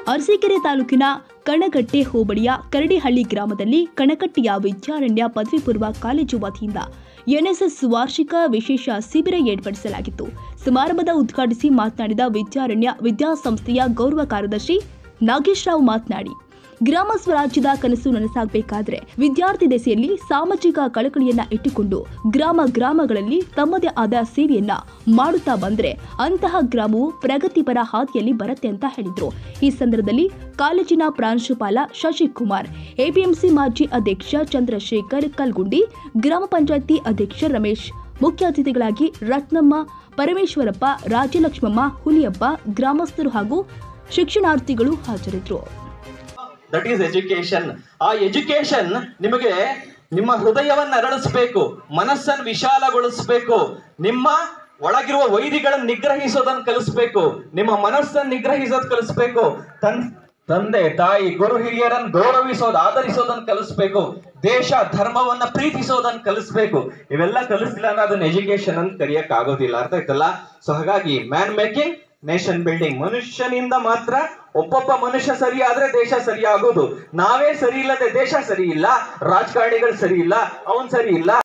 ಅರಸೀಕೆರೆ ತಾಲೂಕಿನ ಕಣಗಟ್ಟೆ ಹೋಬಳಿಯ ಕರಡಿಹಳ್ಳಿ ಗ್ರಾಮದಲ್ಲಿ ಕಣಕಟ್ಟಿಯ ವಿದ್ಯಾರಣ್ಯ ಪದವಿ ಪೂರ್ವ ಕಾಲೇಜು ವತಿಯಿಂದ ಎನ್ಎಸ್ಎಸ್ ವಾರ್ಷಿಕ ವಿಶೇಷ ಶಿಬಿರ ಏರ್ಪಡಿಸಲಾಗಿತ್ತು ಸಮಾರಂಭದ ಉದ್ಘಾಟಿಸಿ ಮಾತನಾಡಿದ ವಿದ್ಯಾರಣ್ಯ ವಿದ್ಯಾಸಂಸ್ಥೆಯ ಗೌರವ ಕಾರ್ಯದರ್ಶಿ ನಾಗೇಶ್ ರಾವ್ ಮಾತನಾಡಿ ಗ್ರಾಮ ಸ್ವರಾಜ್ಯದ ಕನಸು ನನಸಾಗಬೇಕಾದ್ರೆ ವಿದ್ಯಾರ್ಥಿ ದೆಸೆಯಲ್ಲಿ ಸಾಮಾಜಿಕ ಕಳಕಳಿಯನ್ನ ಇಟ್ಟುಕೊಂಡು ಗ್ರಾಮ ಗ್ರಾಮಗಳಲ್ಲಿ ತಮ್ಮದೇ ಆದ ಸೇವೆಯನ್ನ ಮಾಡುತ್ತಾ ಬಂದ್ರೆ ಅಂತಹ ಗ್ರಾಮವು ಪ್ರಗತಿಪರ ಹಾದಿಯಲ್ಲಿ ಬರುತ್ತೆ ಅಂತ ಹೇಳಿದ್ರು ಈ ಸಂದರ್ಭದಲ್ಲಿ ಕಾಲೇಜಿನ ಪ್ರಾಂಶುಪಾಲ ಶಶಿಕುಮಾರ್ ಎಪಿಎಂಸಿ ಮಾಜಿ ಅಧ್ಯಕ್ಷ ಚಂದ್ರಶೇಖರ್ ಕಲ್ಗುಂಡಿ ಗ್ರಾಮ ಪಂಚಾಯತಿ ಅಧ್ಯಕ್ಷ ರಮೇಶ್ ಮುಖ್ಯ ಅತಿಥಿಗಳಾಗಿ ರತ್ನಮ್ಮ ಪರಮೇಶ್ವರಪ್ಪ ರಾಜಲಕ್ಷ್ಮಮ್ಮ ಹುಲಿಯಪ್ಪ ಗ್ರಾಮಸ್ಥರು ಹಾಗೂ ಶಿಕ್ಷಣಾರ್ಥಿಗಳು ಹಾಜರಿದ್ದರು ದಟ್ ಈಸ್ ಎಜುಕೇಶನ್ ಆ ಎಜುಕೇಶನ್ ನಿಮಗೆ ನಿಮ್ಮ ಹೃದಯವನ್ನ ಅರಳಿಸ್ಬೇಕು ಮನಸ್ಸನ್ನು ವಿಶಾಲಗೊಳಿಸ್ಬೇಕು ನಿಮ್ಮ ಒಳಗಿರುವ ವೈರಿಗಳನ್ನು ನಿಗ್ರಹಿಸೋದನ್ನ ಕಲಿಸ್ಬೇಕು ನಿಮ್ಮ ಮನಸ್ಸನ್ನು ನಿಗ್ರಹಿಸೋದ್ ಕಲಿಸ್ಬೇಕು ತನ್ ತಂದೆ ತಾಯಿ ಗುರು ಹಿರಿಯರನ್ನು ಗೌರವಿಸೋದು ಆದರಿಸೋದನ್ನ ಕಲಿಸ್ಬೇಕು ದೇಶ ಧರ್ಮವನ್ನ ಪ್ರೀತಿಸೋದನ್ನ ಕಲಿಸ್ಬೇಕು ಇವೆಲ್ಲ ಕಲಿಸ್ಲಿಲ್ಲ ಅಂದ್ರೆ ಅದನ್ನ ಎಜುಕೇಶನ್ ಅಂತ ಕರೆಯಕ್ ಆಗೋದಿಲ್ಲ ಅರ್ಥ ಆಯ್ತಲ್ಲ ಸೊ ಹಾಗಾಗಿ ಮ್ಯಾನ್ ಮೇಕಿಂಗ್ ನೇಷನ್ ಬಿಲ್ಡಿಂಗ್ ಮನುಷ್ಯನಿಂದ ಮಾತ್ರ ಒಬ್ಬೊಬ್ಬ ಮನುಷ್ಯ ಸರಿ ಆದ್ರೆ ದೇಶ ಸರಿ ಆಗೋದು ನಾವೇ ಸರಿ ಇಲ್ಲದೆ ದೇಶ ಸರಿ ಇಲ್ಲ ರಾಜಕಾರಣಿಗಳು ಸರಿ ಇಲ್ಲ ಅವನ್ ಸರಿ ಇಲ್ಲ